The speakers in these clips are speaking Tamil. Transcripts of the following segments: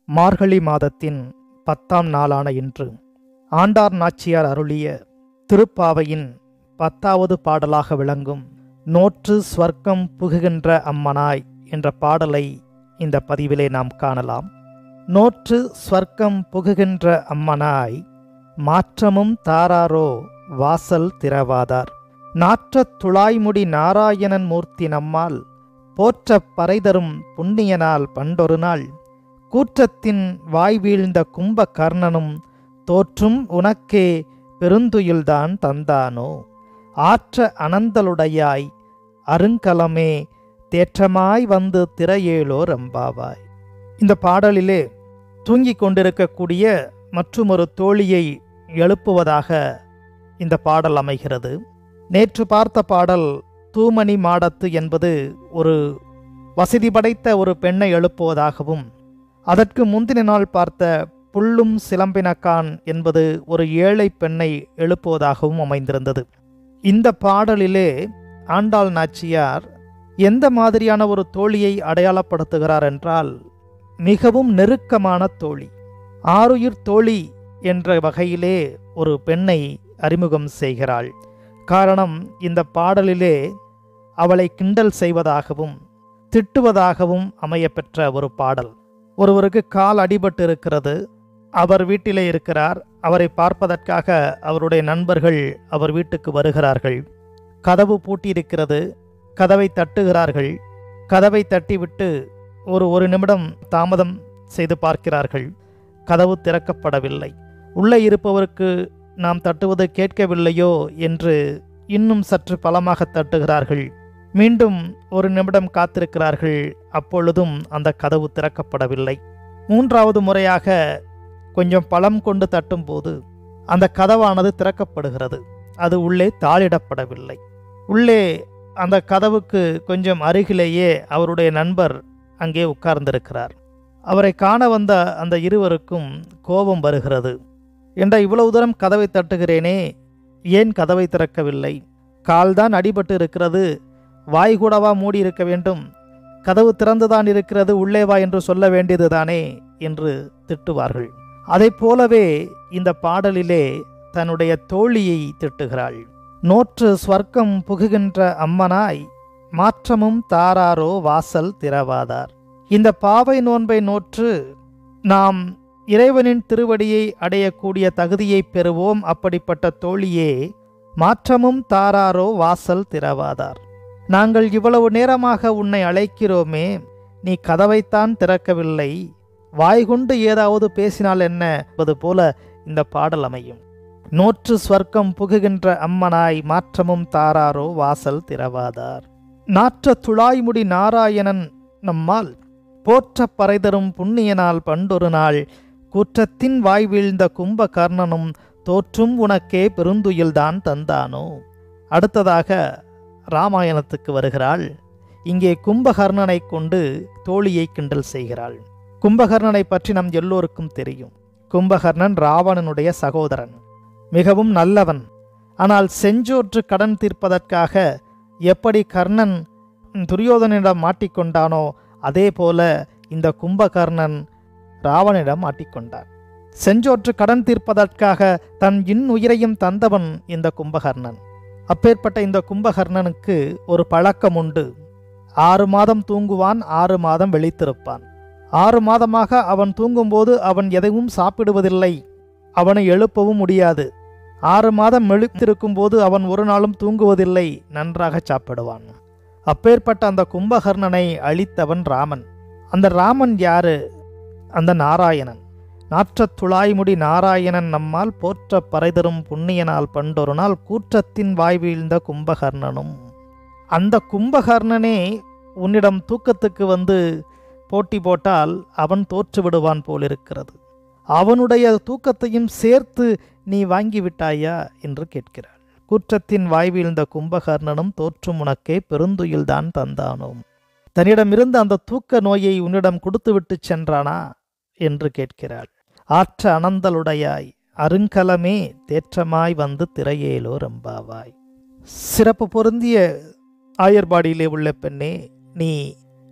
மார்கழி மாதத்தின் பத்தாம் நாளான இன்று ஆண்டார் நாச்சியார் அருளிய திருப்பாவையின் பத்தாவது பாடலாக விளங்கும் நோற்று ஸ்வர்க்கம் புகுகின்ற அம்மனாய் என்ற பாடலை இந்த பதிவிலே நாம் காணலாம் நோற்று ஸ்வர்க்கம் புகுகின்ற அம்மனாய் மாற்றமும் தாராரோ வாசல் திறவாதார் நாற்றத் துளாய்முடி நாராயணன் மூர்த்தி நம்மால் போற்றப் பறைதரும் புண்ணியனால் பண்டொரு நாள் கூற்றத்தின் வாய் வீழ்ந்த கும்ப கர்ணனும் தோற்றும் உனக்கே பெருந்துயில்தான் தந்தானோ ஆற்ற அனந்தலுடையாய் அருங்கலமே தேற்றமாய் வந்து திரையேலோ ரம்பாவாய் இந்த பாடலிலே தூங்கிக் கொண்டிருக்கக்கூடிய மற்றுமொரு தோழியை எழுப்புவதாக இந்த பாடல் அமைகிறது நேற்று பார்த்த பாடல் தூமணி மாடத்து என்பது ஒரு வசதி படைத்த ஒரு பெண்ணை எழுப்புவதாகவும் அதற்கு முந்தின நாள் பார்த்த புல்லும் சிலம்பினக்கான் என்பது ஒரு ஏழை பெண்ணை எழுப்புவதாகவும் அமைந்திருந்தது இந்த பாடலிலே ஆண்டாள் நாச்சியார் எந்த மாதிரியான ஒரு தோழியை அடையாளப்படுத்துகிறார் என்றால் மிகவும் நெருக்கமான தோழி ஆருயிர் தோழி என்ற வகையிலே ஒரு பெண்ணை அறிமுகம் செய்கிறாள் காரணம் இந்த பாடலிலே அவளை கிண்டல் செய்வதாகவும் திட்டுவதாகவும் அமையப்பெற்ற ஒரு பாடல் ஒருவருக்கு கால் அடிபட்டு இருக்கிறது அவர் வீட்டிலே இருக்கிறார் அவரை பார்ப்பதற்காக அவருடைய நண்பர்கள் அவர் வீட்டுக்கு வருகிறார்கள் கதவு பூட்டியிருக்கிறது கதவை தட்டுகிறார்கள் கதவை தட்டிவிட்டு ஒரு ஒரு நிமிடம் தாமதம் செய்து பார்க்கிறார்கள் கதவு திறக்கப்படவில்லை உள்ளே இருப்பவருக்கு நாம் தட்டுவது கேட்கவில்லையோ என்று இன்னும் சற்று பலமாக தட்டுகிறார்கள் மீண்டும் ஒரு நிமிடம் காத்திருக்கிறார்கள் அப்பொழுதும் அந்த கதவு திறக்கப்படவில்லை மூன்றாவது முறையாக கொஞ்சம் பழம் கொண்டு தட்டும்போது அந்த கதவானது திறக்கப்படுகிறது அது உள்ளே தாளிடப்படவில்லை உள்ளே அந்த கதவுக்கு கொஞ்சம் அருகிலேயே அவருடைய நண்பர் அங்கே உட்கார்ந்திருக்கிறார் அவரை காண வந்த அந்த இருவருக்கும் கோபம் வருகிறது என்ற இவ்வளவு தூரம் கதவை தட்டுகிறேனே ஏன் கதவை திறக்கவில்லை கால்தான் அடிபட்டு இருக்கிறது வாய் கூடவா மூடி இருக்க வேண்டும் கதவு திறந்துதான் இருக்கிறது உள்ளே வா என்று சொல்ல வேண்டியதுதானே என்று திட்டுவார்கள் அதை போலவே இந்த பாடலிலே தன்னுடைய தோழியை திட்டுகிறாள் நோற்று ஸ்வர்க்கம் புகுகின்ற அம்மனாய் மாற்றமும் தாராரோ வாசல் திறவாதார் இந்த பாவை நோன்பை நோற்று நாம் இறைவனின் திருவடியை அடையக்கூடிய தகுதியை பெறுவோம் அப்படிப்பட்ட தோழியே மாற்றமும் தாராரோ வாசல் திறவாதார் நாங்கள் இவ்வளவு நேரமாக உன்னை அழைக்கிறோமே நீ கதவைத்தான் திறக்கவில்லை வாய்கொண்டு ஏதாவது பேசினால் என்ன என்பது போல இந்த பாடல் அமையும் நோற்று ஸ்வர்க்கம் புகுகின்ற அம்மனாய் மாற்றமும் தாராரோ வாசல் திறவாதார் நாற்ற துளாய்முடி நாராயணன் நம்மால் போற்ற பறைதரும் புண்ணியனால் பண்டொரு நாள் குற்றத்தின் வாய் வீழ்ந்த கும்ப கர்ணனும் தோற்றும் உனக்கே பெருந்துயில்தான் தந்தானோ அடுத்ததாக ராமாயணத்துக்கு வருகிறாள் இங்கே கும்பகர்ணனை கொண்டு தோழியை கிண்டல் செய்கிறாள் கும்பகர்ணனை பற்றி நம் எல்லோருக்கும் தெரியும் கும்பகர்ணன் ராவணனுடைய சகோதரன் மிகவும் நல்லவன் ஆனால் செஞ்சோற்று கடன் தீர்ப்பதற்காக எப்படி கர்ணன் துரியோதனிடம் மாட்டிக்கொண்டானோ அதே போல இந்த கும்பகர்ணன் ராவனிடம் மாட்டிக்கொண்டான் செஞ்சோற்று கடன் தீர்ப்பதற்காக தன் இன்னுயிரையும் தந்தவன் இந்த கும்பகர்ணன் அப்பேற்பட்ட இந்த கும்பகர்ணனுக்கு ஒரு பழக்கம் உண்டு ஆறு மாதம் தூங்குவான் ஆறு மாதம் வெளித்திருப்பான் ஆறு மாதமாக அவன் தூங்கும்போது அவன் எதையும் சாப்பிடுவதில்லை அவனை எழுப்பவும் முடியாது ஆறு மாதம் மெழுத்திருக்கும் போது அவன் ஒரு நாளும் தூங்குவதில்லை நன்றாக சாப்பிடுவான் அப்பேற்பட்ட அந்த கும்பகர்ணனை அழித்தவன் ராமன் அந்த ராமன் யாரு அந்த நாராயணன் நாற்றத் துளாய்முடி நாராயணன் நம்மால் போற்ற பறைதரும் புண்ணியனால் பண்டொரு நாள் கூற்றத்தின் வாய் வீழ்ந்த கும்பகர்ணனும் அந்த கும்பகர்ணனே உன்னிடம் தூக்கத்துக்கு வந்து போட்டி போட்டால் அவன் தோற்று விடுவான் போலிருக்கிறது அவனுடைய தூக்கத்தையும் சேர்த்து நீ வாங்கிவிட்டாயா என்று கேட்கிறாள் கூற்றத்தின் வாய் வீழ்ந்த கும்பகர்ணனும் தோற்றும் உனக்கே பெருந்துயில்தான் தந்தானோம் தன்னிடமிருந்து அந்த தூக்க நோயை உன்னிடம் கொடுத்துவிட்டு சென்றானா என்று கேட்கிறாள் ஆற்ற அனந்தலுடையாய் அருங்கலமே தேற்றமாய் வந்து திரையேலோ ரம்பாவாய் சிறப்பு பொருந்திய ஆயர்பாடியிலே உள்ள பெண்ணே நீ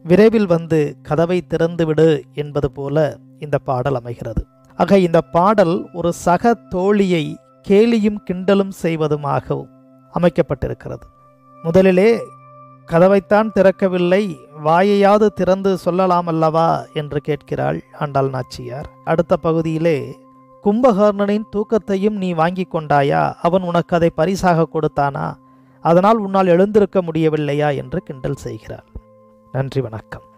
விரைவில் வந்து கதவை திறந்து விடு என்பது போல இந்த பாடல் அமைகிறது ஆக இந்த பாடல் ஒரு சக தோழியை கேலியும் கிண்டலும் செய்வதுமாக அமைக்கப்பட்டிருக்கிறது முதலிலே கதவைத்தான் திறக்கவில்லை வாயையாவது திறந்து சொல்லலாம் அல்லவா என்று கேட்கிறாள் ஆண்டாள் நாச்சியார் அடுத்த பகுதியிலே கும்பகர்ணனின் தூக்கத்தையும் நீ வாங்கி கொண்டாயா அவன் உனக்கு அதை பரிசாக கொடுத்தானா அதனால் உன்னால் எழுந்திருக்க முடியவில்லையா என்று கிண்டல் செய்கிறாள் நன்றி வணக்கம்